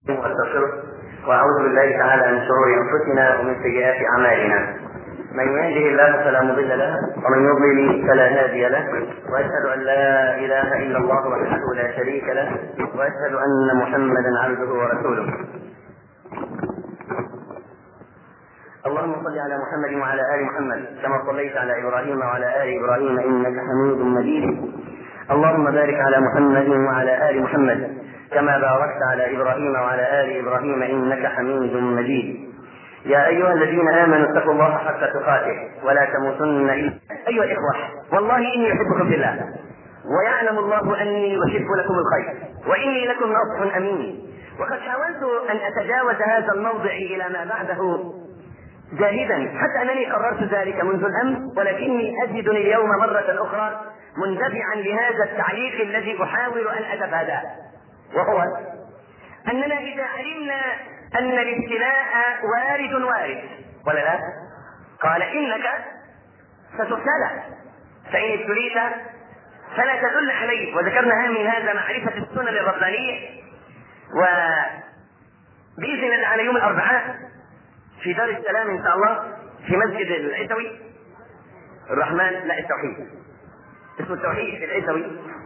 واستغفره واعوذ بالله تعالى من شرور انفسنا ومن سيئات اعمالنا من يهده الله فلا مضل له ومن يضلل فلا هادي له واشهد ان لا اله الا الله وحده لا شريك له واشهد ان محمدا عبده ورسوله اللهم صل على محمد وعلى ال محمد كما صليت على ابراهيم وعلى ال ابراهيم انك حميد مجيد اللهم بارك على محمد وعلى ال محمد كما باركت على ابراهيم وعلى ال ابراهيم انك حميد مجيد يا ايها الذين امنوا اتقوا الله حق تقاته ولا تموتن الا ايها الاخوه والله اني احبكم في الله ويعلم الله اني احب لكم الخير واني لكم ناصح امين وقد حاولت ان اتجاوز هذا الموضع الى ما بعده جاهدا حتى انني قررت ذلك منذ الامس ولكني اجدني اليوم مره اخرى مندفعا لهذا التعليق الذي احاول ان اتفاداه وهو اننا اذا علمنا ان الابتلاء وارد وارد ولا لا؟ قال انك ستبتلى فان ابتليت فلا تدل عليه وذكرنا من هذا معرفه السنن الربانيه و باذن الله على يوم الاربعاء في دار السلام ان شاء الله في مسجد العتوي الرحمن لا التوحيد اسمه التوحيد في العتوي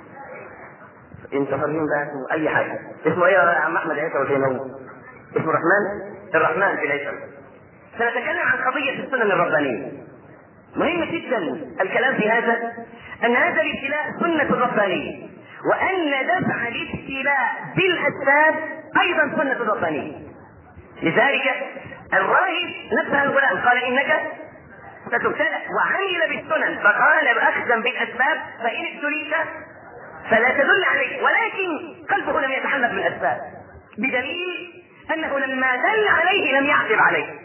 انت فاهمين بقى اسمه اي حاجه اسمه ايه يا عم احمد عتوي فين هو؟ اسمه الرحمن الرحمن في العتوي سنتكلم عن قضيه السنن الربانيه مهم جدا الكلام في هذا ان هذا الابتلاء سنه ربانيه وان دفع الابتلاء بالاسباب ايضا سنه ربانيه لذلك الراهب نبه الغلام قال انك ستبتلى وعمل بالسنن فقال اخذا بالاسباب فان ابتليت فلا تدل عليه ولكن قلبه لم يتحمل بالاسباب بدليل انه لما دل عليه لم يعتب عليه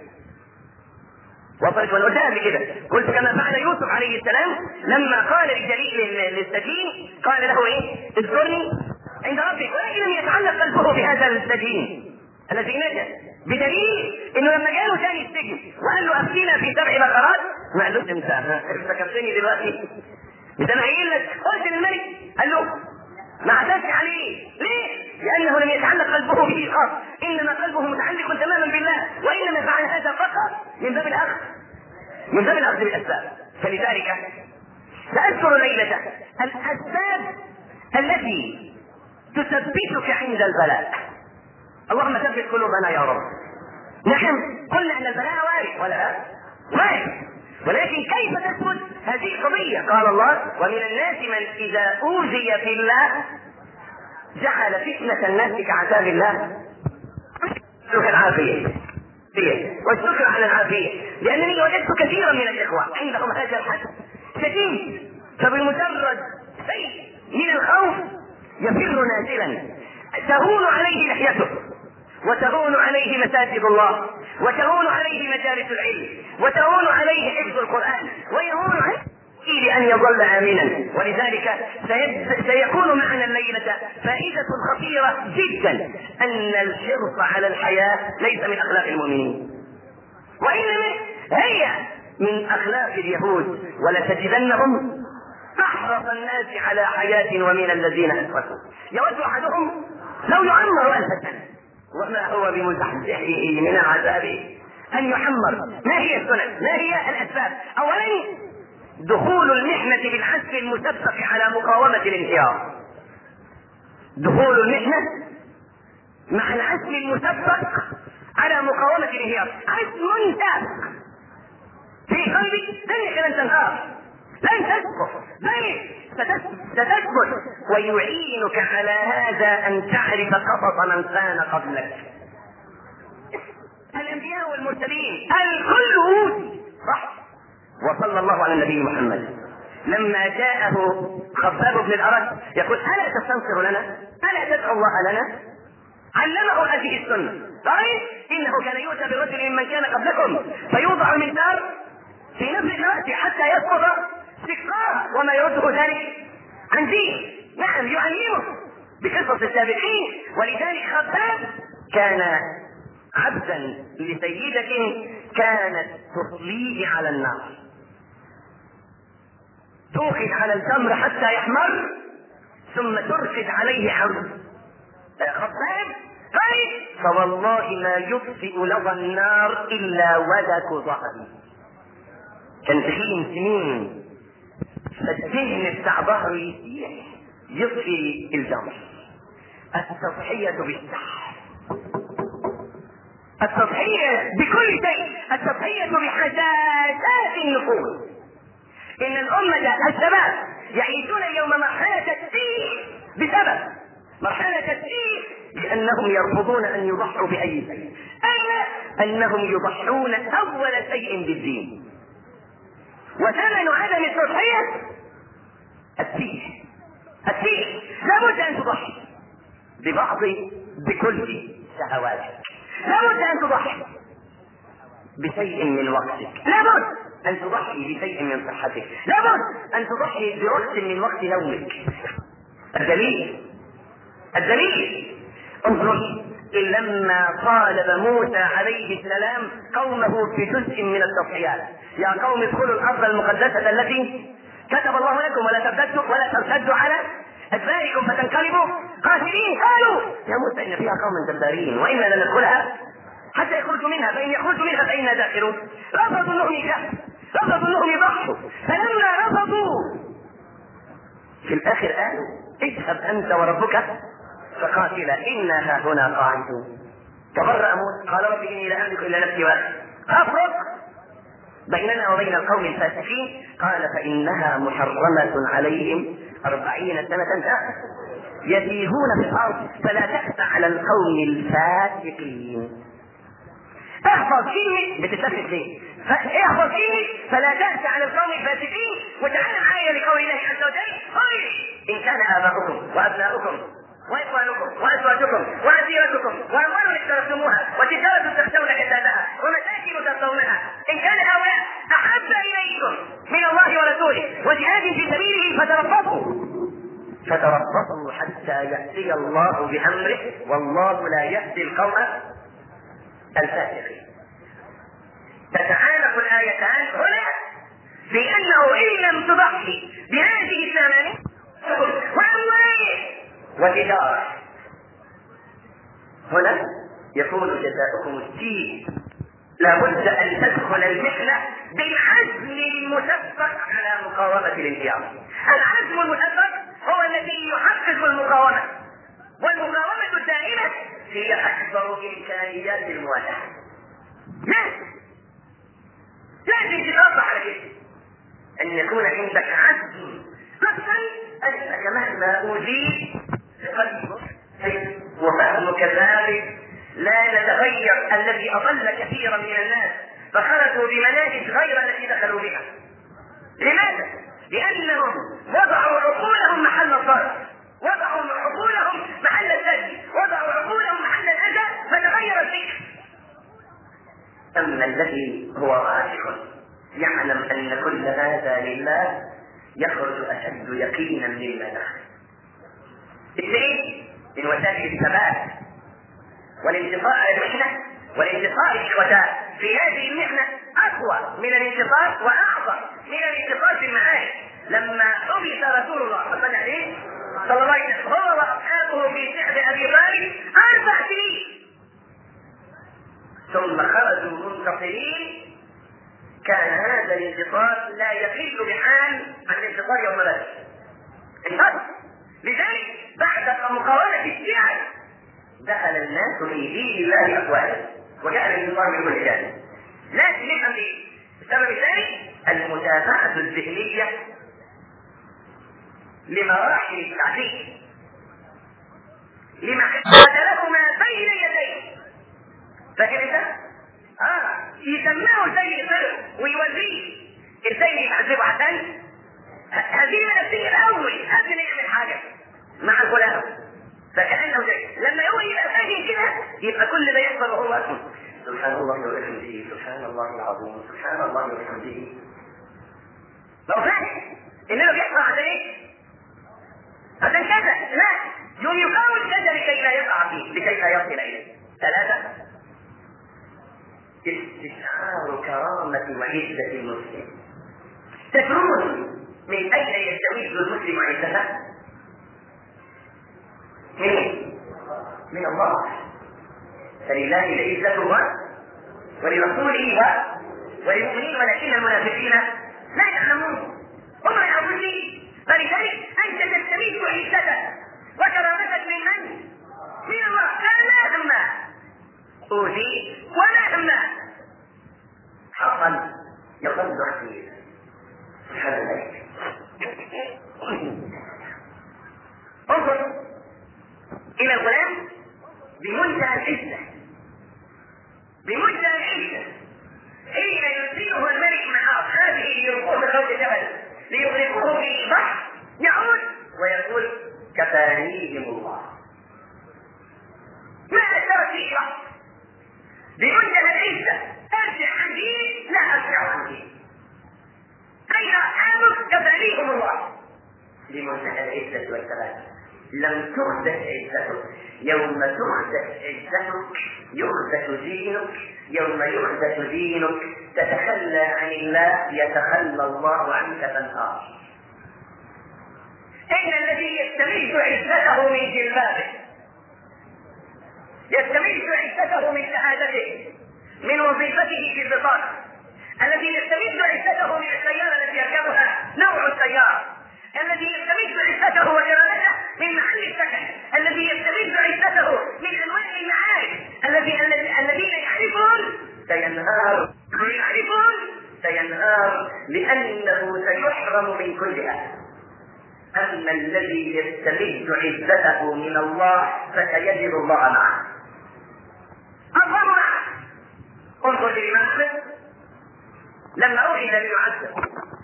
وصلت وانا قلتها قبل كده قلت كما فعل يوسف عليه السلام لما قال للجليل للسجين قال له ايه اذكرني عند ربك ولكن لم يتعلق قلبه بهذا السجين الذي نجا بدليل انه لما جاله ثاني السجن وقال له افتينا في سبع بقرات ما قالوش انت افتكرتني دلوقتي ده انا قايل لك قلت للملك قال له ما اعتدش عليه ليه؟ لانه لم يتعلق قلبه به خاص انما قلبه متعلق تماما بالله وانما فعل هذا فقط من باب الاخذ من باب الاخذ بالاسباب فلذلك ساذكر ليله الاسباب التي تثبتك عند البلاء اللهم ثبت قلوبنا يا رب نحن قلنا ان البلاء وارد ولا لا؟ وارد ولكن كيف تثبت هذه قضية قال الله ومن الناس من إذا أوذي في الله جعل فتنة الناس كعذاب الله نسألك العافية والشكر على العافية لأنني وجدت كثيرا من الإخوة عندهم هذا الحد شديد فبمجرد شيء من الخوف يفر نازلا تهون عليه لحيته وتهون عليه مساجد الله وتهون عليه مجالس العلم وتهون عليه حفظ القرآن ويهون عليه لأن يظل آمنا ولذلك سيكون معنا الليلة فائدة خطيرة جدا أن الحرص على الحياة ليس من أخلاق المؤمنين وإنما هي من أخلاق اليهود ولتجدنهم أحرص الناس على حياة ومن الذين أشركوا يود أحدهم لو يعمر ألف سنة وما هو بمزحزحه من العذاب ان يحمر ما هي السنن ما هي الاسباب اولا دخول المحنة بالحث المسبق على مقاومة الانهيار دخول المحنة مع العزم المسبق على مقاومة الانهيار عزم سابق في قلبك انك لن تنهار لن تسقط بل ستثبت ويعينك على هذا ان تعرف قصص من كان قبلك الانبياء والمرسلين الكل اوتي صح وصلى الله على النبي محمد لما جاءه خباب بن الارد يقول الا تستنصر لنا؟ الا تدعو الله لنا؟ علمه هذه السنه طيب انه كان يؤتى برجل ممن كان قبلكم فيوضع المنتار في نفس الوقت حتى يسقط سقاها وما يرده ذلك عن دين نعم يعلمه بقصص السابقين ولذلك خباب كان عبدا لسيدة كانت تصليه على النار توقد على التمر حتى يحمر ثم ترقد عليه حمر خباب طيب فوالله ما يطفئ لظى النار الا ودك ظهري كان تخين سنين فالدهن بتاع ظهره يسيح يطفي الجمر التضحية بالسحر التضحية بكل شيء التضحية بحساسات النفوس إن الأمة الشباب يعيشون اليوم مرحلة التيه بسبب مرحلة التيه لأنهم يرفضون أن يضحوا بأي شيء أين أنهم يضحون أول شيء بالدين وثمن عدم التضحية التيه التيه لابد أن تضحي ببعض بكل شهواتك لابد ان تضحي بشيء من وقتك لابد ان تضحي بشيء من صحتك لابد ان تضحي بوقت من وقت نومك الدليل الدليل انظر لما طالب موسى عليه السلام قومه في جزء من التضحيات يا قوم ادخلوا الارض المقدسه التي كتب الله لكم ولا ترتدوا ولا ترتدوا على أدباركم فتنقلبوا قاتلين قالوا يا موسى إن فيها قوما جبارين وإنا لن ندخلها حتى يخرجوا منها فإن يخرجوا منها فإنا داخلون رفضوا أنهم يجاهدوا رفضوا أنهم يضحوا فلما رفضوا في الآخر قالوا اذهب أنت وربك فقاتلا إنا ها هنا قاعدون تبرأ موسى قال رب إني لا أملك إلا نفسي واحد أفرق بيننا وبين القوم الفاسقين قال فإنها محرمة عليهم أربعين سنة يتيهون في الأرض فلا تأس على القوم الفاسقين احفظ فيه بتتفق ليه؟ احفظ فيه فلا تأس على القوم الفاسقين وتعالى معايا لقول الله عز وجل قل إن كان آباؤكم وأبناؤكم واخوانكم وازواجكم وعشيرتكم واموال اقترفتموها وتجاره تخشون كسادها ومساكن ترضونها ان كان هؤلاء احب اليكم من الله ورسوله وجهاد في سبيله فتربصوا فتربصوا حتى ياتي الله بامره والله لا يهدي القوم الفاسقين تتعالق الايتان هنا بانه ان لم تضحي بهذه الثمانيه واموالهم وتجارة هنا يكون جزاؤكم الدين لابد ان تدخل المحنة بالعزم المثبت على مقاومة الانتيار العزم المثبت هو الذي يحقق المقاومة والمقاومة الدائمة هي اكبر امكانيات المواجهة لازم لازم تتوقع على كده ان يكون عندك عزم قصا انك مهما اوذيت وفهمك ذلك لا نتغير الذي اضل كثيرا من الناس فخرجوا بمناهج غير التي دخلوا بها لماذا؟ لانهم وضعوا عقولهم محل الضرر وضعوا عقولهم محل الذل وضعوا عقولهم محل الاذى فتغير الفكر اما الذي هو راسخ يعلم ان كل هذا لله يخرج اشد يقينا مما دخل اثنين من وسائل الثبات والانتصار على المحنه والانتصار اخوتان في هذه المحنه اقوى من الانتصار واعظم من الانتصار في المعارك لما حبس رسول الله صلى الله عليه صلى الله عليه وسلم هو واصحابه في سعد ابي طالب اربع سنين ثم خرجوا منتصرين كان هذا الانتصار لا يقل بحال عن الانتصار يوم بدر انتصر لذلك بعد مقاومة الشيعة دخل الناس في دين الله أفواجا وجاء الانتصار من كل جانب لكن نفهم ليه؟ السبب الثاني المتابعة الذهنية لمراحل التعليم لما له ما بين يديه فاكر انت؟ اه يسمعه زي طرق ويوريه ازاي يتعذبوا عشان هذه نفسية الأول قبل ما يعمل حاجة مع الغلام فكأنه زي لما هو يبقى فاهم كده يبقى كل ده يحصل وهو أسمع سبحان الله وبحمده سبحان الله العظيم سبحان الله وبحمده لو فاهم إنه بيحصل عشان إيه؟ عشان كذا لا يوم يقاوم كذا لكي لا يقع فيه لكي لا يصل إليه ثلاثة استشعار كرامة وعزة المسلم تدرون من أين يستمد المسلم عزته؟ من من الله فلله العزة ولرسوله وللمؤمنين ولكن المنافقين لا يعلمون هم لا يعلمون شيء فلذلك انت تستميت عزتك وكرامتك من من؟ من الله لا لا هم اوذي ولا هم حقا يقل عقيل هذا ذلك انظر الى الغلام بمنتهى العزه بمنتهى العزه حين يرسله الملك مع اصحابه ليلقوه في خوف جبل ليغرقوه في البحر يعود ويقول كفانيهم الله ما اثرت في بحر بمنتهى العزه ارجع عن ديني لا ارجع عن ديني اين اصحابك كفانيهم الله بمنتهى العزه والثبات لم تخدش عزتك يوم تخدش عزتك يخدش دينك يوم يخدش دينك تتخلى عن الله يتخلى الله عنك تنهار إن الذي يستمد عزته من جلبابه يستمد عزته من شهادته من وظيفته في البطاقة الذي يستمد عزته من السيارة التي يركبها نوع السيارة الذي يستمد عزته وإرادته من محل السكن الذي يستمد عزته من أنواع المعارف الذي الذين يعرفون سينهار يعرفون سينهار لأنه سيحرم من كلها أما الذي يستمد عزته من الله فسيجد الله معه الله معه انظر للإمام أحمد لما أوحي ليعذب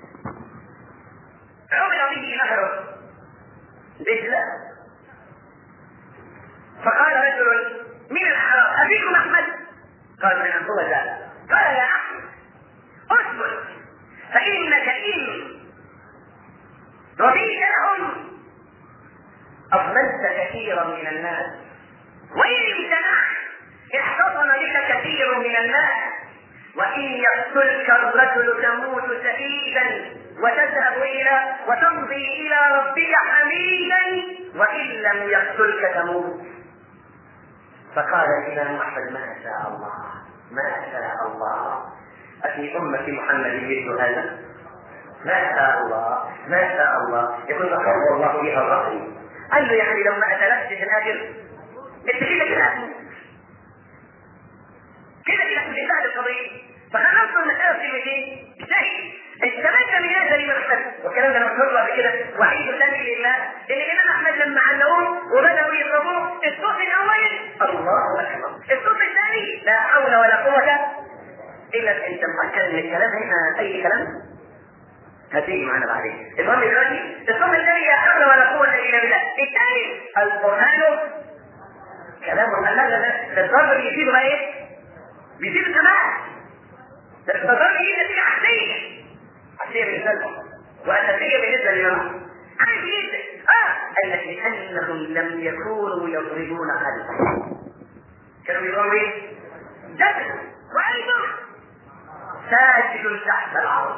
عمل به نهر دجلة فقال رجل من الأعراب أبيكم أحمد؟ قال نعم هو ذا قال يا أحمد اصبر فإنك إن رضيت لهم أضللت كثيرا من الناس وإن امتنعت احتضن بك كثير من الناس وإن يقتلك الرجل تموت شهيدا وتذهب إلى وتمضي إلى ربك حميدا وإن لم يقتلك تموت فقال الإمام أحمد ما شاء الله ما شاء الله أفي أمة محمد مثل هذا ما شاء الله ما شاء الله يكون ذكر الله بها الرأي قال له يعني لو ما أتلفت في الآخر انت كده كده كده كده في القضية فخلصنا المسألة في المدين ازاي؟ استمد من هذا المقصد والكلام ده مكتوب قبل كده وعيد ثاني لله ان الامام احمد لما علموه وبداوا يضربوه الصوت الاول الله اكبر الصوت الثاني لا حول ولا قوه الا انت مفكر ان الكلام هنا اي كلام هتيجي معانا بعدين المهم دلوقتي الصوت الثاني لا حول ولا قوه الا بالله الثاني القران كلام الله لا لا الضرب بيزيد بقى ايه؟ بيزيد كمان الضرب هي نتيجه عكسيه عكسيه بالنسبه لهم واساسيه بالنسبه لليوم عارف جدا اه قال لك لانهم لم يكونوا يضربون قلبا كانوا بيضربوا ايه؟ جسد وقلبه ساجد تحت العرض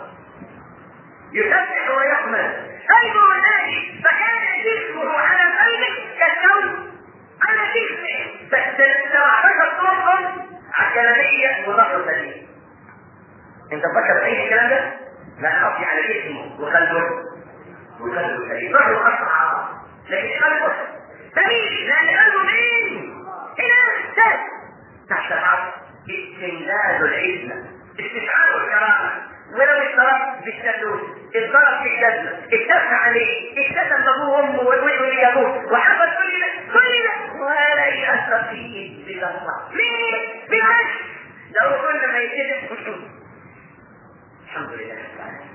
يسبح ويحمد قلبه ناجي فكان جسمه على قلبك كالكون على جسمه بس 17 طرقا عكلانية وظهر سليم انت فكر اي الكلام ده؟ لا خفي على جسمه وقلبه وقلبه سليم ظهره قطع لكن قلبه سليم لان قلبه مين؟ هنا تحت تحت العرض استمداد العزة استشعار الكرامة ولو اشترك بالشلوت اتضرب في الجزمة اتفق عليه اتسم ابوه وامه والولي ابوه وحفظ كل ده كل ده ولا يأثر فيه بلحظة ليه؟ بالعكس لو كل ما يتدف الحمد لله رب العالمين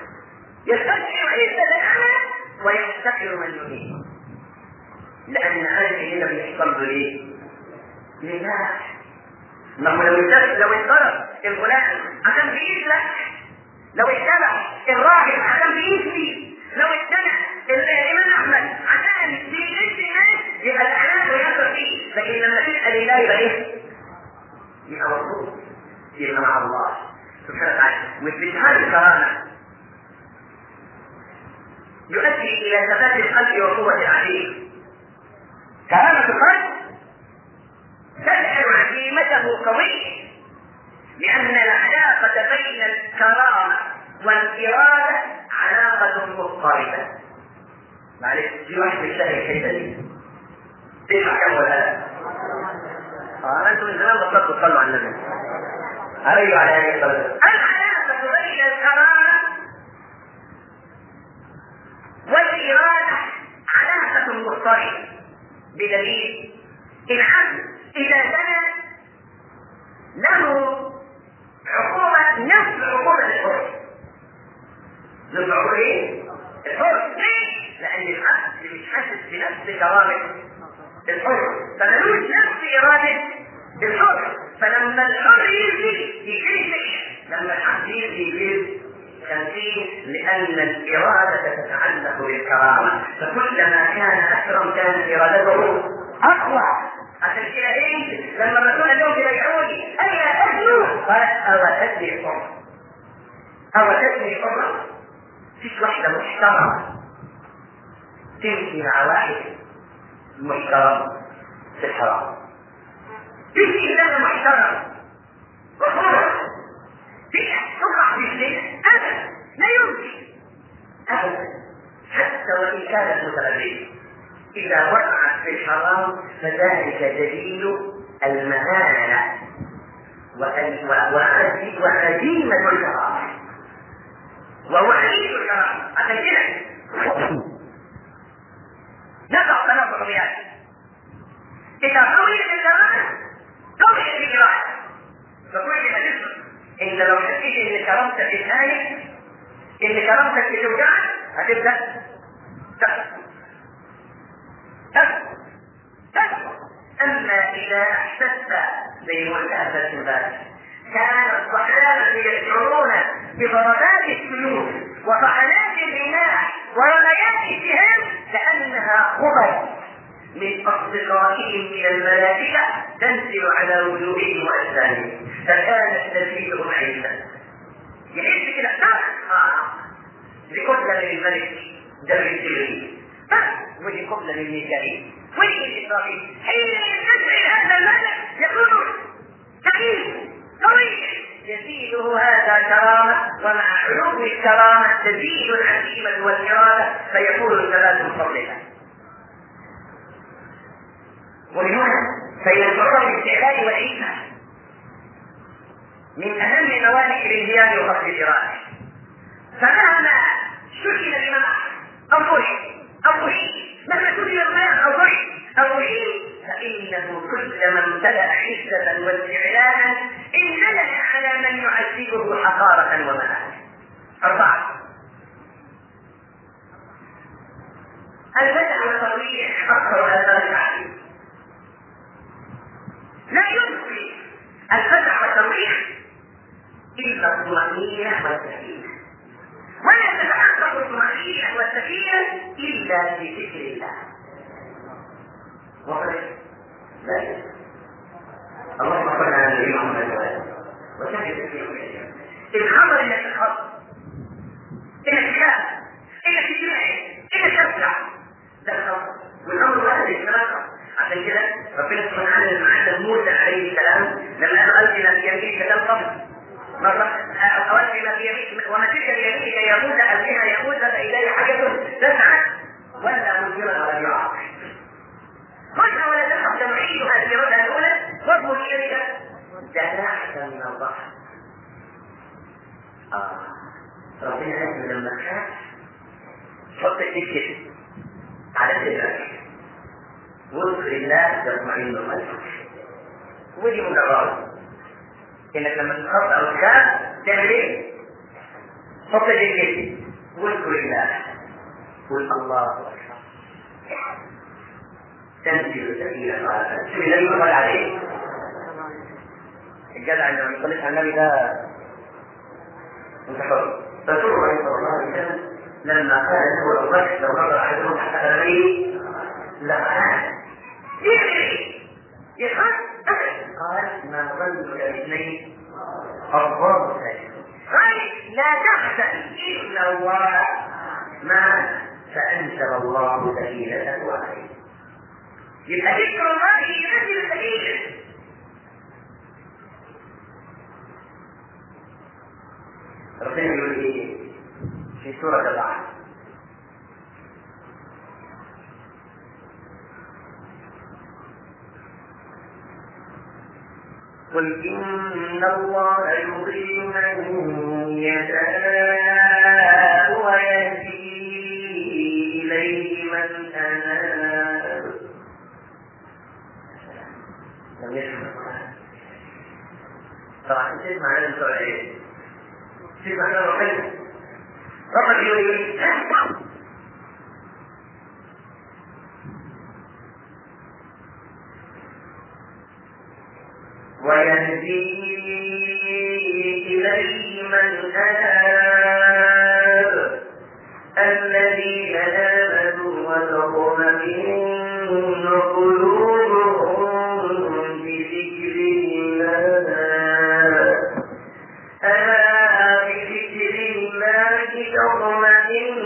يستشعر عزة الأنا ويفتقر من يريد لأن هذه لم يحصل له ليه؟ لله ما هو لو لو انضرب الغلام عشان بإيد لك لو اتبع الراهب عشان بإيد لو اتبع الإمام أحمد عشان بإيد الناس يبقى الأحلام ويأثر فيه لكن لما تسأل الله يبقى إيه؟ يبقى مطلوب يبقى مع الله سبحانه وتعالى واستشهاد الكرامة يؤدي إلى ثبات القلب وقوة العقيدة كرامة القلب تسأل عن له قوي لأن العلاقة بين الكرامة والإرادة علاقة مضطربة معلش في واحد مش فاهم الحتة دي تسمع كم ولا لا؟ اه انتم من زمان بطلتوا تصلوا على النبي ايوه على هذه العلاقة بين الكرامة والإرادة علاقة مضطربة بدليل العبد إذا زنى له عقوبة نفس عقوبة الحر نفس عقوبة ايه؟ الحر ليه؟ لأن العبد مش حاسس بنفس كرامة الحر فملوش نفس إرادة الحر فلما الحر يجري يجري شيء لما العبد يجري يجري تمثيل لأن الإرادة تتعلق بالكرامة فكلما كان أكرم كانت إرادته أقوى عشان كده إيه لما الرسول اليوم كده يقول ألا أدنو قال أو تدري حر أو تدري حر فيش واحدة محترمة تمشي مع واحد محترم في الحرام تمشي إنسان محترم وحر فيها تقع في الشيء ابدا لا يمكن ابدا حتى وان كانت متردده اذا وقعت في الحرام فذلك دليل المهانه وعزيمه الكرامه ووحيد الكرامه عشان كده نقع تناقض بهذا اذا قويت الكرامه قويت الاراده فكل ما تسمع انت لو حسيت ان كرامتك بتهانك ان كرامتك بتوجعك هتبدا تسقط تسقط تسقط اما اذا احسست زي ما قلتها في امبارح كان الصحابه يشعرون بضربات السيوف وطعنات الرماح ورميات السهام كانها خبر من اصدقائهم من الملائكه تنزل على وجوههم واجسامهم فكانت تزيدهم عزا يحس كده اه دي قبله للملك دم الجبريل ودي قبله للميكائيل ودي اسرائيل حين يستدعي هذا الملك يقول ثقيل قوي يزيده هذا كرامة ومع علو الكرامة تزيد العزيمة والإرادة فيكون الثبات من فضلها ومن هنا فإن شعور الاستعلاء والعزة من أهم موانئ الانهيار وفقد الإرادة فمهما شكل الإمام أو ضحك أو ضحك مهما شكل الماء أو ضحك أو ضحك فإنه كلما امتلأ عزة واستعلاء امتلأ على من يعذبه حقارة ومناعة أربعة البدع والترويح أكثر آثار العالم لا يمكن الفتح والترويح إلا الطمأنينة والسكينة ولا تتحقق الطمأنينة والسكينة إلا بذكر الله وقد لا اللهم صل على النبي محمد وآله وسلم الخبر انك تخاف انك تخاف انك تجمعي انك تسرع ده الخبر والامر واحد يتناقض عشان كده ربنا سبحانه وتعالى لما علم موسى عليه السلام لما قال القنا في يمينك كلام قبل مرة أولقنا في يمينك وما تلك بيمينك يا موسى ألقها يا موسى فإلي حاجة تسعى ولا مثيرا ولا يعاق خذها ولا تخف تمعيدها في ردها الأولى واضمن إليك جناحك من الضحك آه ربنا لازم لما تخاف حط ايديك كده على صدرك واذكر الله تطمئن قلبك ودي مجرد انك لما تخاف او تخاف تعمل ايه؟ حط ايديك كده واذكر الله قل الله اكبر تنزل سبيلا على شو الذي يقول عليه الجدع اللي ما يصليش على النبي ده انت حر رسول الله صلى الله عليه وسلم لما قال له ابو بكر لو نظر احدكم تحت قدميه لقناه يجري يخاف قال ما ظنك باثنين الله ثالث قال لا تحزن ان الله معنا فانزل الله سكينته عليه يبقى ذكر الله ينزل السكينه ربنا يقول ايه في سورة الرعد قل إن الله يضل من يشاء ويهدي إليه من أناب لم يسمع القرآن طبعا نسيت معنى السورة ايه؟ نسيت معنى الرحيم ربك يقول ايه؟ ويهدي إليه من أناب الذين آمنوا وتطمئن قلوبهم بذكر الله ألا بذكر الله تطمئن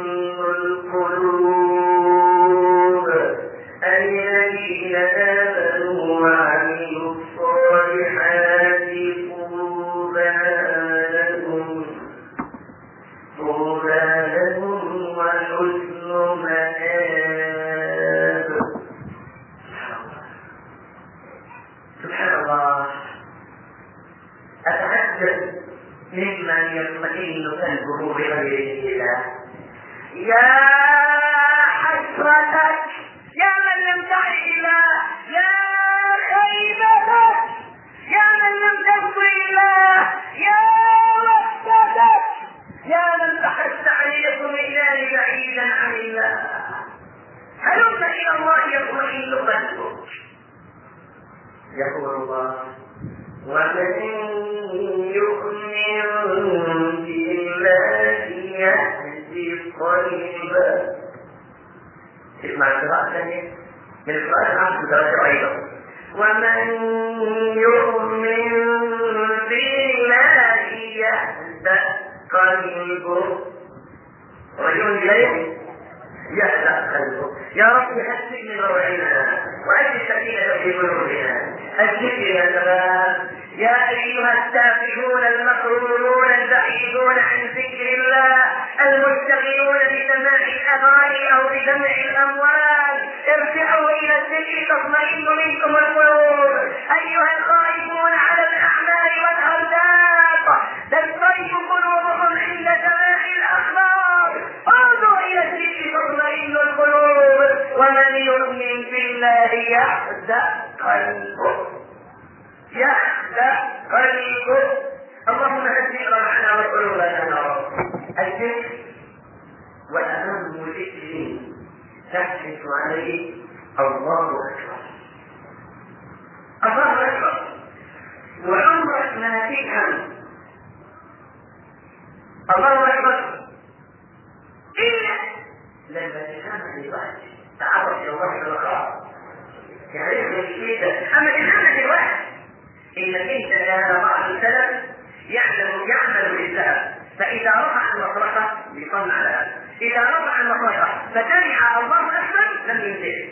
القلوب الذين آمنوا وعملوا الصالحات طوبى لهم طوبى لهم وحسن مآب سبحان الله أتعجب ممن يطمئن قلبه بغير الله يا حسرتك يا من لم تعرف الله يا خيبتك يا من لم ترضي الله يا وحدتك يا من بحثت عن الاطمئنان بعيدا عن الله هلم الى الله يطمئن قلبك يقول الله ومن يؤمن بالله يهدي قلبه اسمع القراءة ثانية من القراءة العبد درجة أيضا ومن يؤمن بالله يهدأ قلبه ويؤمن إليه يهدأ قلبه يا رب حسن من روعنا وأجل السكينة في قلوبنا الذكر يا شباب يا أيها التافهون المغرورون البعيدون عن ذكر الله المشتغلون بسماع الأغاني أو بسمع الأموال ارجعوا إلى الذكر تطمئن منكم القلوب أيها الخائفون على الأعمال والأرزاق تضطرب قلوبهم عند سماع الأخبار انظروا إلى الذكر تطمئن القلوب ومن يؤمن بالله يحزن قلبه يخدع قلبه اللهم هدئ روحنا وقلوبنا يا رب الذكر واهم ذكر تحدث عليه الله اكبر الله اكبر وعمرك ما تفهم الله اكبر الا لما تفهم لوحدك تعرف الى الله بالخاص يعني الشيء ده اما تفهم دلوقتي انك انت كان بعض السلف يعلم يعمل بالسلف فاذا رفع المطرقه يصنع على هذا اذا رفع المطرقه فسمع الله اكبر لم ينزل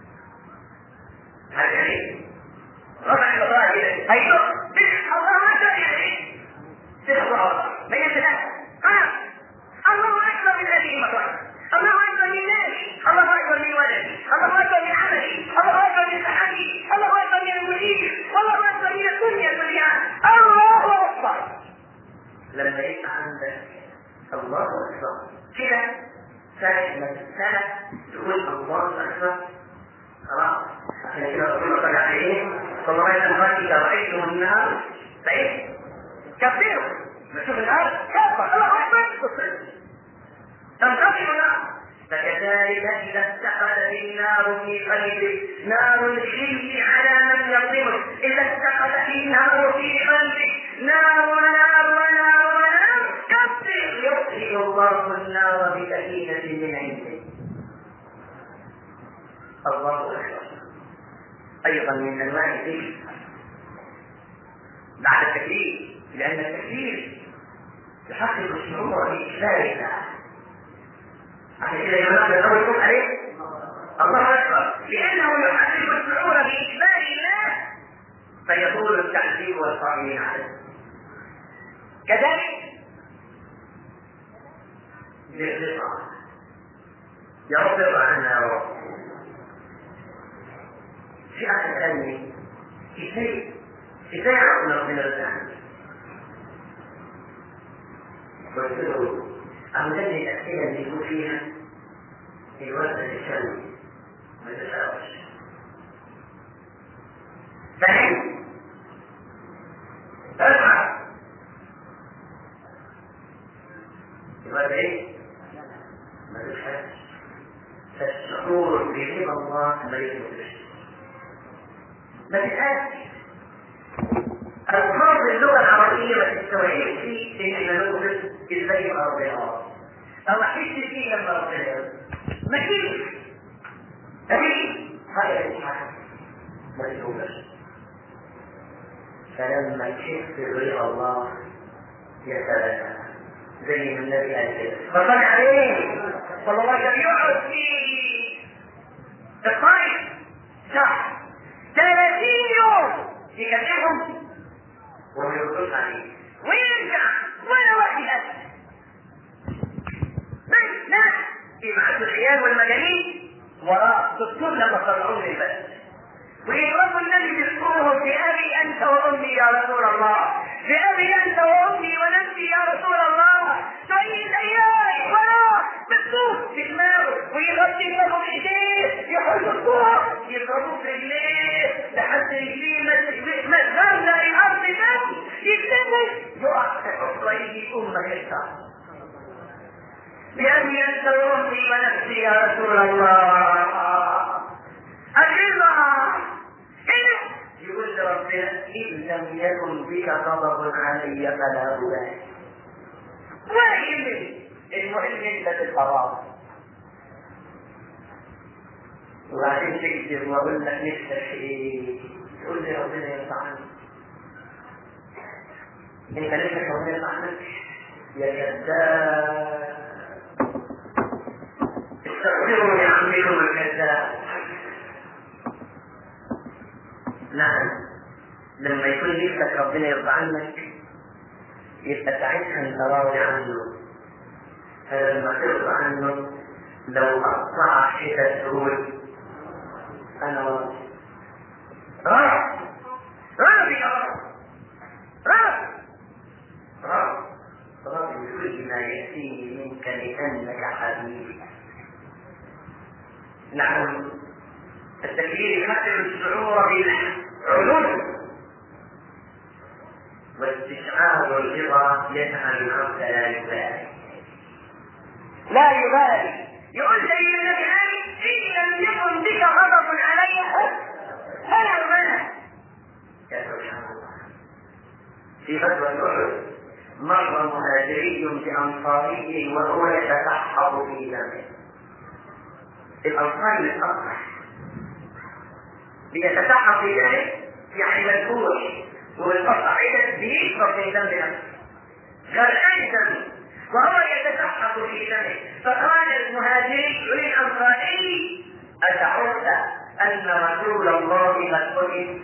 هذا يعني رفع المطرقه اليه ايوه الله اكبر يعني تخبر ما ينزل خلاص الله اكبر من هذه المطرقه الله اكبر من مالي الله اكبر من ولدي الله اكبر من عملي الله اكبر من صحتي الله اكبر من المدير الله اكبر من الدنيا كلها الله اكبر لما يبقى عندك الله اكبر كده ساعة ما تسأل تقول الله اكبر خلاص عشان كده رسول الله صلى الله عليه وسلم صلى الله عليه وسلم اذا رايتم النار فايه كبروا نشوف النار كبر الله اكبر تنقطع النار فكذلك إذا استقلت النار في قلبك نار الحلم على من يظلمك إذا استقلت النار في قلبك نار ونار ونار ونار كفر يطفئ الله النار بسكينة من عنده الله أكبر أيضا من أنواع الذكر بعد التكليف لأن التكليف يحقق الشعور بإكبار الله عشان كده يا جماعه الاول يقول عليه الله اكبر لانه يحقق الشعور باجمال الله فيطول التعذيب والصابرين عليه كذلك بالرضا يا رب ارضى عنا يا رب في اخر ثاني ازاي ازاي عرفنا ربنا رضى عنه قلت له أمثلة الأسئلة اللي يكون فيها الوزن الشمي ما تساويش فهم اسمع يبقى ايه؟ ما تفهمش فالشعور برضا الله ما يدركش ما تفهمش ألفاظ اللغة العربية ما تستوعبش إن احنا ندرس إزاي يبقى ربنا الله أو أحس فيه لما ربنا يرضى ما فيش ما فيش هذا الإشعاع ما تشوفش فلما تحس برضا الله يتبنى زي ما النبي قال كده فصل عليه صلى الله عليه وسلم يقعد في الطريق شهر 30 يوم يكلمهم وما يردوش عليه ويرجع ولا واحد أسد بس ناس يبعثوا العيال والمجانين وراه دكتور لما طلعوه من البلد ويضربوا النبي يذكره بأبي أنت وأمي يا رسول الله بأبي أنت وأمي ونفسي يا رسول الله سيد أيام وراه بالصوت في دماغه ويغطي له بإيديه يحط الصوت يضربوه في رجليه لحد رجليه ما زرنا الأرض دم يتنس يقع في حفرة يجي أمه يشتغل بأبي أنت وأمي ونفسي يا رسول الله الرضا يقول لربنا إن لم يكن بك غضب علي فلا أبالي ولا يهمني المهم أنت بالقرار وبعدين تكذب وأقول لك نفسك إيه تقول لي ربنا يرضى عنك أنت نفسك ربنا يرضى عنك يا كذاب استغفروا لعمكم الكذاب نعم لما يكون نفسك ربنا يرضى عنك يبقى ساعتها انت راضي عنه فلما ترضى عنه لو قطع حتت تقول انا راضي راضي راضي يا رب راضي راضي راضي بكل ما يأتيه منك لأنك حبيبي نعم التكبير يحقق الشعور بالعلو واستشعار الرضا يجعل العبد لا يبالي لا يبالي يقول زي النبي قال ان لم يكن بك غضب علي فلا يبالي يا سبحان الله في غزوة أحد مر مهاجري بأنصاري وهو يتسحب في دمه الأنصار الأصح بيتسحب في ذلك يعني مذكور وبالقطع عدد بيشرب في ذنب نفسه غرقان ذنب وهو يتسحب في ذنبه فقال المهاجري للانصاري اشعرت ان رسول الله قد قتل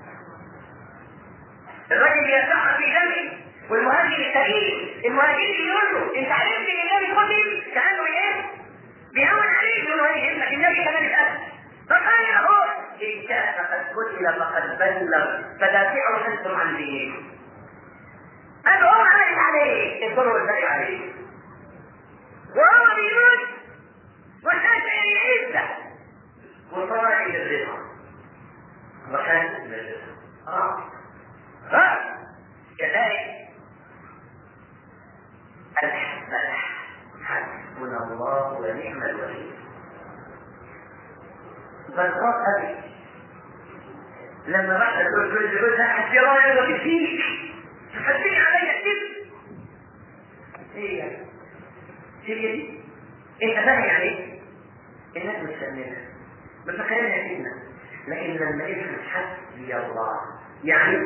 الرجل يتسحب في ذنبه والمهاجر الكريم المهاجر يقول له انت عرفت ان النبي قتل كانه ايه؟ بيهون عليه يقول له ايه ابنك النبي كمان اتقتل فقال له إن كان قد قتل فقد بلغ فدافعوا أنتم عن دينكم. قالوا هو عملت عليه الضر البريء عليه. وهو بيموت وخاشع العزة وطالع إلى الرضا. وخاشع إلى الرضا. آه. آه. كذلك الحسبة حسبنا الله ونعم الوكيل. فالخاص أبي لما رحت تقول كل جوزها حسبي الله ونعم فيك تحسبي علي السر هي هي دي انت فاهم يعني ايه؟ الناس مش فاهمينها متخيلها فتنة لكن لما يفهم حسبي الله يعني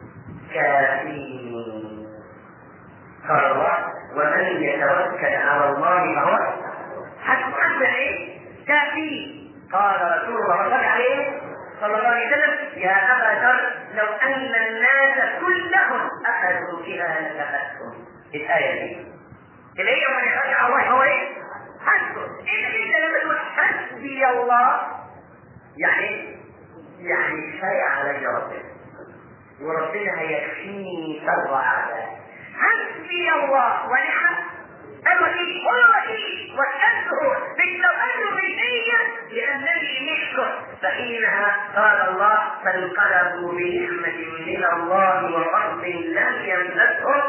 كافيني قال الله ومن يتوكل على الله فهو حسب حسب ايه؟ كافي قال رسول الله صلى الله عليه صلى الله عليه وسلم يا ابا ذر لو ان الناس كلهم اخذوا بها لكفتهم الايه دي اللي هي من يخاف على الله هو ايه؟ حسبه انت انت لما تقول حسبي الله يعني يعني كفايه علي ربنا وربنا هيكفيني شر اعدائي حسبي الله ونعم الوكيل هو الوكيل واساله بالتوكل بالنيه لانني مثله فحينها قال الله فانقلبوا بنعمه من الله وفضل لم يمسسهم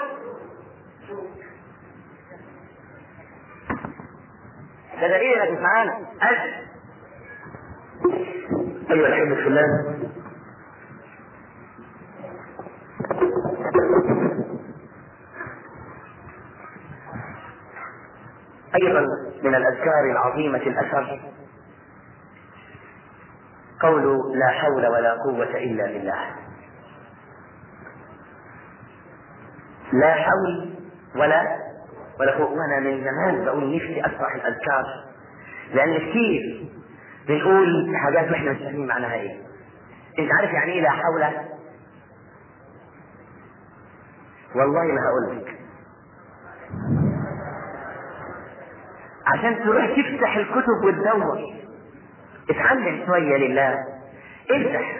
ده دليل انك مش معانا ايها الاحبه في الله ايضا من الاذكار العظيمه الاثر قول لا حول ولا قوه الا بالله لا حول ولا ولا قوه وانا من زمان بقول نفسي اشرح الاذكار لان كثير بنقول حاجات واحنا مش فاهمين معناها ايه انت عارف يعني ايه لا حول والله ما هقول لك عشان تروح تفتح الكتب وتدور اتعلم شوية لله افتح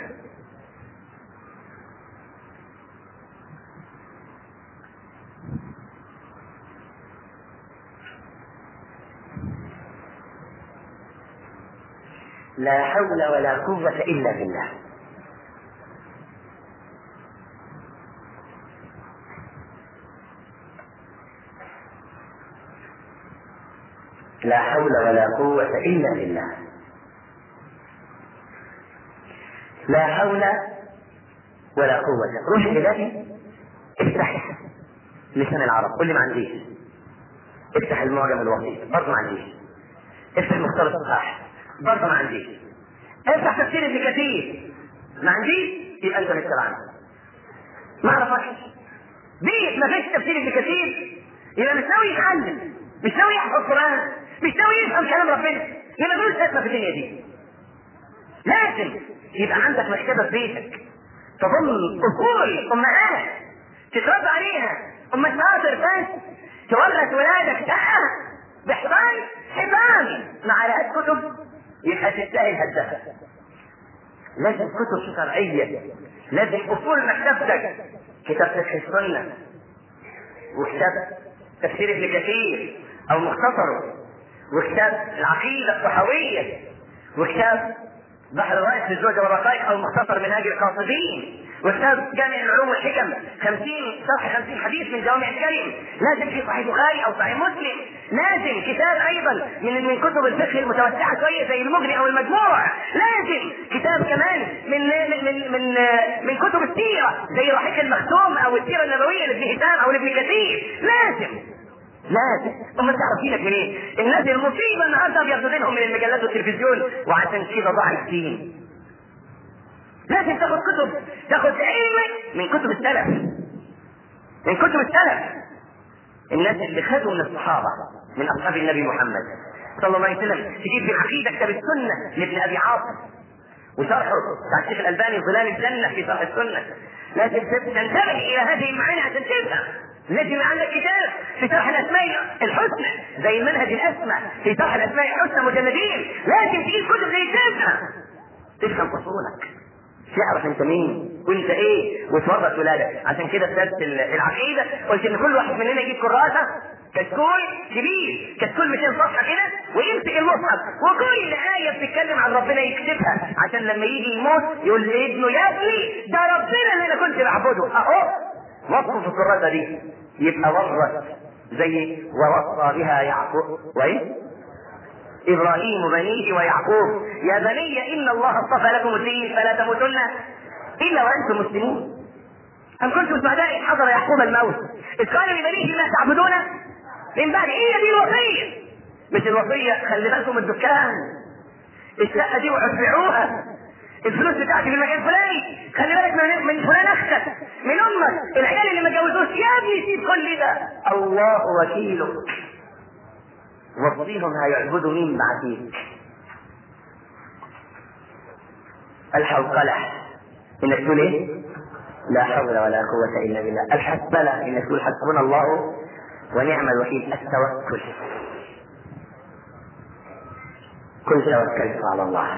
لا حول ولا قوة إلا بالله لا حول ولا قوة إلا بالله لا حول ولا قوة روح دلوقتي افتح لسان العرب قول لي ما عنديش افتح المعجم الوسيط برضه ما عنديش افتح مختار الصحاح برضه ما عنديش افتح تفسير ابن كثير ما عنديش يبقى انت مش تبعنا ما اعرفش دي ما فيش تفسير ابن كثير يبقى مش ناوي يتعلم مش ناوي يحفظ قران مش ناوي يفهم كلام ربنا يبقى ملوش لازمه في الدنيا دي لازم يبقى عندك مكتبه في بيتك تضم اصول امهات تتربى عليها ام شاطر بس تورث ولادك لا بحضان حضان مع آلاءات كتب يبقى تستاهل هدفها لازم كتب شرعية لازم أصول مكتبتك كتاب فقه السنة وكتاب تفسير ابن كثير أو مختصره وكتاب العقيدة الصحوية وكتاب بحر الرائع في الزوجة والرقائق أو مختصر منهاج القاصدين وكتاب جامع العلوم والحكم 50 شرح 50 حديث من جوامع الكلم لازم في صحيح البخاري او صحيح مسلم لازم كتاب ايضا من من كتب الفقه المتوسعه شويه زي المغني او المجموع لازم كتاب كمان من من من من, من كتب السيره زي رحيق المختوم او السيره النبويه لابن هشام او لابن كثير لازم لازم ثم تعرفينك من ايه؟ الناس المصيبه النهارده بياخدينهم من المجلات والتلفزيون وعشان كده ضاع الدين لازم تاخد كتب تاخد علم من كتب السلف من كتب السلف الناس اللي خدوا من الصحابه من اصحاب النبي محمد صلى الله عليه وسلم تجيب في العقيده كتاب السنه لابن ابي عاصم وشرحه بتاع الشيخ الالباني ظلال الجنه في شرح السنه لازم تنتبه الى هذه المعاني عشان تفهم لازم يبقى عندك كتاب في شرح الاسماء الحسنى زي المنهج الاسمى في شرح الاسماء الحسنى مجلدين لازم تجيب كتب زي تفهم تفهم اصولك تعرف انت مين وانت ايه وتورط ولادك عشان كده في درس العقيده قلت ان كل واحد مننا يجيب كراسه كشكول كبير كشكول 200 صفحه كده ويمسك المصحف وكل ايه بتتكلم عن ربنا يكتبها عشان لما يجي يموت يقول لابنه يا ابني ده ربنا اللي انا كنت بعبده اهو وصفه في الكراسه دي يبقى ورث زي ووصى بها يعقوب وايه ابراهيم بنيه ويعقوب يا بني ان الله اصطفى لكم الدين فلا تموتن الا وانتم مسلمون ام كنتم شهداء حضر يعقوب الموت اذ قال لبنيه ما تعبدون من بعد هي دي الوصيه مش الوصيه خلي بالكم الدكان الشقه دي وتبيعوها الفلوس بتاعتي في المكان الفلاني خلي بالك من من فلان اختك من امك العيال اللي ما جوزوش يا ابني سيب كل ده الله وكيلك وصيهم هيعبدوا مين بعديك الحوقلة انك تقول ايه لا حول ولا قوة الا بالله الحسبلة انك تقول حسبنا الله ونعم الوكيل التوكل كن توكلت على الله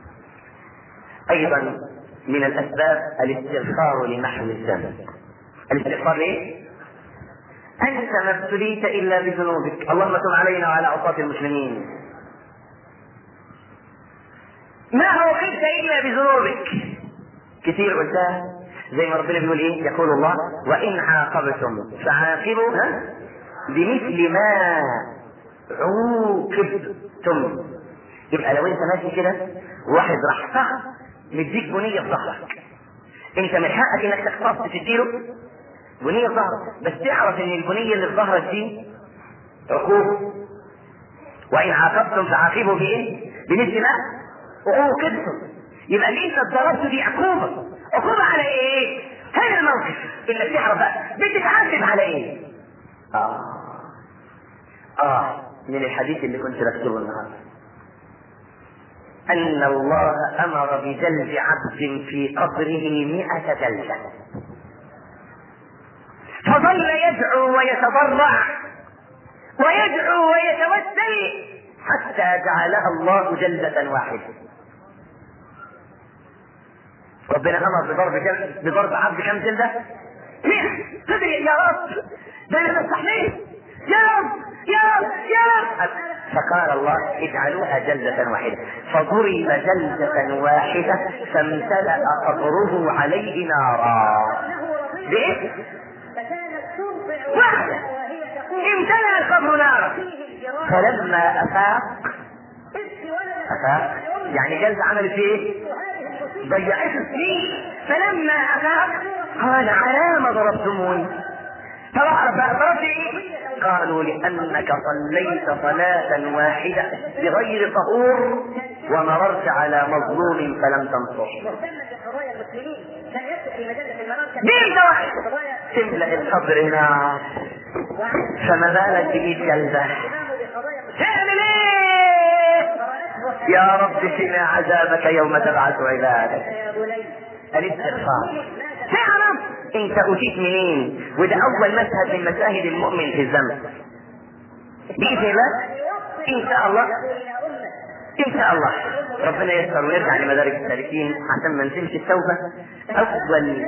ايضا من الاسباب الاستغفار لمحو الذنب الاستغفار ليه؟ انت ما ابتليت الا بذنوبك اللهم تب علينا وعلى عصاة المسلمين ما عوقبت الا بذنوبك كثير قلتها زي ما ربنا بيقول ايه يقول الله وان عاقبتم فعاقبوا بمثل ما عوقبتم يبقى لو انت ماشي كده واحد راح صح مديك بنية في ظهرك انت من حقك انك تقتص تديله بنية في ظهرك بس تعرف ان البنية اللي في ظهرك دي عقوبة وان عاقبتم فعاقبوا بايه؟ بمثل ما عوقبتم يبقى اللي انت اتضربته دي عقوبة عقوبة على ايه؟ هذا الموقف انك تعرف بقى بتتعذب على ايه؟ اه اه من الحديث اللي كنت بكتبه النهارده أن الله أمر بجلد عبد في قبره مئة جلدة فظل يدعو ويتضرع ويدعو ويتوسل حتى جعلها الله جلدة واحدة ربنا أمر بضرب جلد بضرب عبد كم جلدة؟ مئة تدري يا رب ده أنا مستحيل يا رب يا رب يا رب فقال الله اجعلوها جلدة واحدة فضرب جلدة واحدة فامتلأ قبره عليه نارا ليه؟ واحدة امتلأ القبر نارا فلما أفاق أفاق يعني جلدة عملت ايه؟ ضيعته سنين فلما أفاق قال على ما ضربتموني فراح ضربت ايه؟ قالوا لأنك صليت صلاة واحدة بغير طهور ومررت على مظلوم فلم تنصر جلدة واحدة تملأ القبر نار فما بالك بميت جلدة تعمل ايه يا رب قنا عذابك يوم تبعث عبادك الاستغفار تعرف انت اتيت منين وده اول مشهد من مشاهد المؤمن في الذنب باذن الله ان شاء الله ان شاء الله ربنا يسر ونرجع لمدارك السالكين عشان ما نسيبش التوبه اول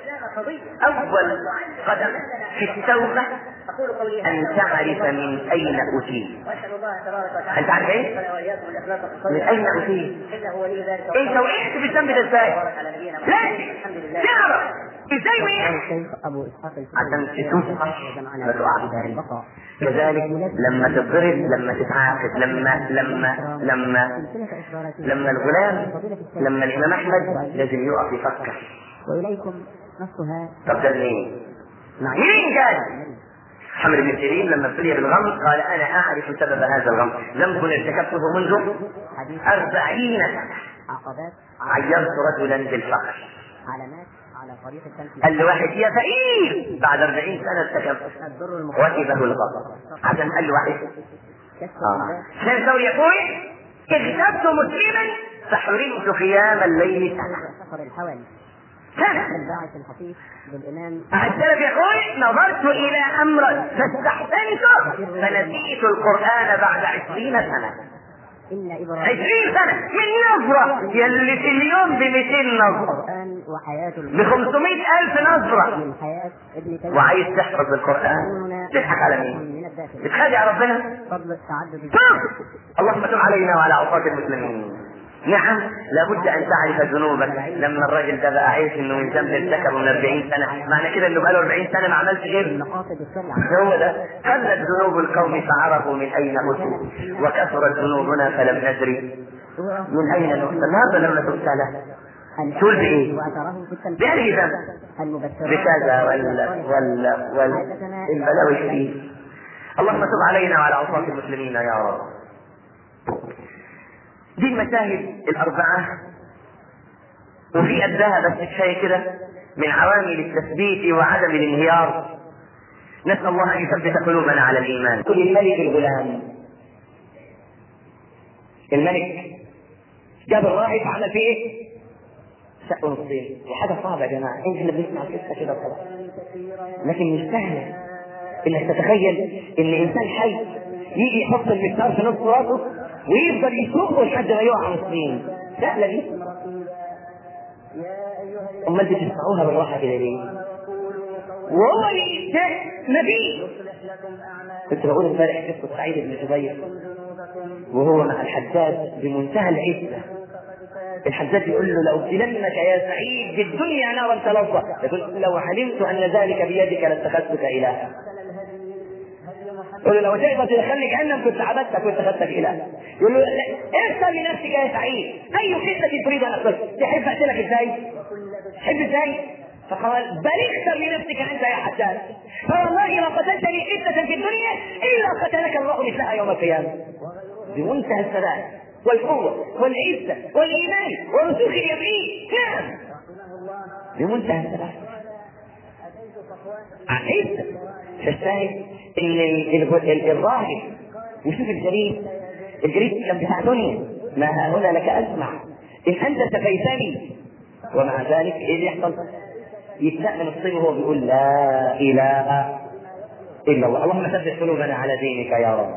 اول قدم في التوبه ان تعرف من اين اتيت انت عارف ايه؟ من اين اتيت؟ انت وقعت في الذنب ده ازاي؟ لا تعرف ازاي وقعت؟ عشان تتوب ما تقعش كذلك لما تتضرب لما تتعاقب لما لما لما لما الغلام لما الامام احمد لازم يقف يفكر واليكم نصها طب ده منين؟ مين قال؟ محمد بن سيرين لما ابتلي بالغم قال انا اعرف سبب هذا الغم ذنب ارتكبته منذ أربعين سنة عقبات عيرت رجلا بالفقر علامات على طريق التمثيل قال له واحد يا فقير بعد 40 سنة ارتكب الضر المخالف وجبه الغضب عشان قال له واحد كشف اه الله عشان ثوري يقول اغتبت مسلما فحرمت قيام الليل سنة سفر الحوالي سنة الباعث الحقيق بالإمام السلف يقول نظرت إلى أمر فاستحسنته فنسيت القرآن بعد عشرين سنة إن إبراهيم عشرين سنة من نظرة يلي في اليوم بمئتين نظرة القرآن وحياة بخمسمائة ألف نظرة من حياة ابن تيمية وعايز تحفظ القرآن تضحك على مين؟ من الداخل بتخادع ربنا فضل تعدد توب اللهم تب علينا وعلى عصاة المسلمين نعم لابد ان تعرف ذنوبك لما الراجل ده بقى عايش انه من ذنب ارتكبه من 40 سنه معنى كده انه بقى له 40 سنه ما عملش غير مقاصد الشرع هو ده قلت ذنوب القوم فعرفوا من اين اتوا وكثرت ذنوبنا فلم ندري من اين نؤتى النهارده لما تبتلى تقول بايه؟ وأثره في التمثيل بأي ذنب؟ المبشرات بكذا ولا ولا ولا البلاوي كتير اللهم تب علينا وعلى عصاة المسلمين يا رب دي المشاهد الأربعة وفي قدها بس كفاية كده من عوامل التثبيت وعدم الانهيار نسأل الله أن يثبت قلوبنا على الإيمان كل الملك الغلام الملك جاب الراهب عمل فيه ايه؟ شق نصين وحاجة صعبة يا جماعة احنا بنسمع القصة كده وخلاص لكن مش سهلة انك تتخيل ان انسان حي يجي يحط المسمار في نص راسه ويفضل يسوقه لحد ما يقع مسلمين سهله دي امال بتسمعوها بالراحه كده ليه؟ وهو اللي ده نبي كنت بقول امبارح قصه سعيد بن جبير وهو مع الحجاج بمنتهى العزه الحجاج يقول له لأبدلنك يا سعيد بالدنيا نارا تلظى يقول لو علمت أن ذلك بيدك لاتخذتك إلها يقول له لو تقدر تدخلني جهنم كنت عبدتك كنت اخذتك اله يقول له ارسل لنفسك يا سعيد اي قصه تريد ان اقتلك تحب اقتلك ازاي؟ تحب ازاي؟ فقال بل اختر لنفسك انت يا حسان فوالله ما قتلتني قصه في الدنيا الا قتلك الله مثلها يوم القيامه بمنتهى الثبات والقوة والعزة والإيمان ورسوخ اليقين نعم بمنتهى الثبات عزة فالشاهد ان الراهب وشوف الجريد الجريد كان بتاع دنيا ما ها هنا لك اسمع ان انت سفيتني ومع ذلك ايه اللي يحصل؟ يتلأ من الصيغ وهو بيقول لا اله الا الله اللهم ثبت قلوبنا على دينك يا رب